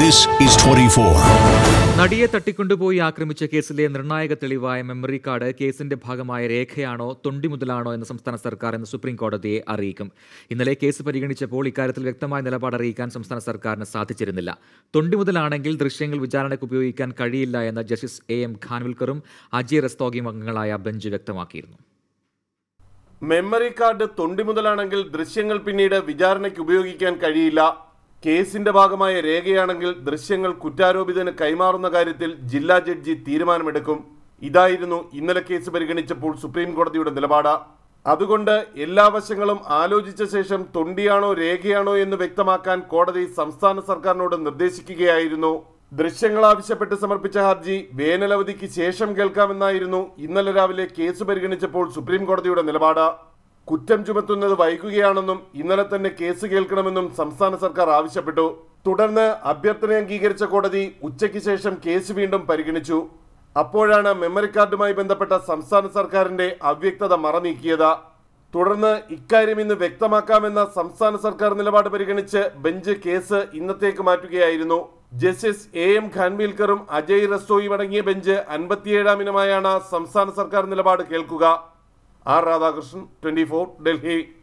This is 24. നടിയെ തട്ടിക്കൊണ്ടുപോയി ആക്രമിച്ച കേസിലെ നിർണായക തെളിവായ മെമ്മറി കാർഡ് കേസിന്റെ ഭാഗമായ രേഖയാണോ തൊണ്ടി മുതലാണോ എന്ന് സംസ്ഥാന സർക്കാർ എന്ന് സുപ്രീം കോടതിയെ അറിയിക്കും ഇന്നലെ കേസ് പരിഗണിച്ചപ്പോൾ ഇക്കാര്യത്തിൽ വ്യക്തമായ നിലപാട് അറിയിക്കാൻ സംസ്ഥാന സർക്കാരിന് സാധിച്ചിരുന്നില്ല തൊണ്ടി മുതലാണെങ്കിൽ ദൃശ്യങ്ങൾ വിചാരണയ്ക്ക് ഉപയോഗിക്കാൻ കഴിയില്ല എന്ന് ജസ്റ്റിസ് എ എം ഖാൻവിൽക്കറും അജയ് റസ്തോഗിയും അംഗങ്ങളായ ബെഞ്ച് വ്യക്തമാക്കിയിരുന്നു മെമ്മറി കാർഡ് തൊണ്ടി മുതലാണെങ്കിൽ ദൃശ്യങ്ങൾ പിന്നീട് വിചാരണയ്ക്ക് ഉപയോഗിക്കാൻ കഴിയില്ല കേസിന്റെ ഭാഗമായ രേഖയാണെങ്കിൽ ദൃശ്യങ്ങൾ കുറ്റാരോപിതന് കൈമാറുന്ന കാര്യത്തിൽ ജില്ലാ ജഡ്ജി തീരുമാനമെടുക്കും ഇതായിരുന്നു ഇന്നലെ കേസ് പരിഗണിച്ചപ്പോൾ സുപ്രീം കോടതിയുടെ നിലപാട് അതുകൊണ്ട് എല്ലാ വശങ്ങളും ആലോചിച്ച ശേഷം തൊണ്ടിയാണോ രേഖയാണോ എന്ന് വ്യക്തമാക്കാൻ കോടതി സംസ്ഥാന സർക്കാരിനോട് നിർദ്ദേശിക്കുകയായിരുന്നു ദൃശ്യങ്ങൾ ആവശ്യപ്പെട്ട് സമർപ്പിച്ച ഹർജി വേനലവധിക്ക് ശേഷം കേൾക്കാമെന്നായിരുന്നു ഇന്നലെ രാവിലെ കേസ് പരിഗണിച്ചപ്പോൾ സുപ്രീം കോടതിയുടെ നിലപാട് കുറ്റം ചുമത്തുന്നത് വൈകുകയാണെന്നും ഇന്നലെ തന്നെ കേസ് കേൾക്കണമെന്നും സംസ്ഥാന സർക്കാർ ആവശ്യപ്പെട്ടു തുടർന്ന് അഭ്യർത്ഥന അംഗീകരിച്ച കോടതി ഉച്ചയ്ക്ക് ശേഷം കേസ് വീണ്ടും പരിഗണിച്ചു അപ്പോഴാണ് മെമ്മറി കാർഡുമായി ബന്ധപ്പെട്ട സംസ്ഥാന സർക്കാരിന്റെ അവ്യക്തത മറനീക്കിയത് തുടർന്ന് ഇക്കാര്യം ഇന്ന് വ്യക്തമാക്കാമെന്ന സംസ്ഥാന സർക്കാർ നിലപാട് പരിഗണിച്ച് ബെഞ്ച് കേസ് ഇന്നത്തേക്ക് മാറ്റുകയായിരുന്നു ജസ്റ്റിസ് എ എം ഖാൻവിൽക്കറും അജയ് റസ്റ്റോയും അടങ്ങിയ ബെഞ്ച് അൻപത്തിയേഴാം ഇനമായാണ് സംസ്ഥാന സർക്കാർ നിലപാട് കേൾക്കുക ആർ രാധാകൃഷ്ണൻ ട്വന്റി ഡൽഹി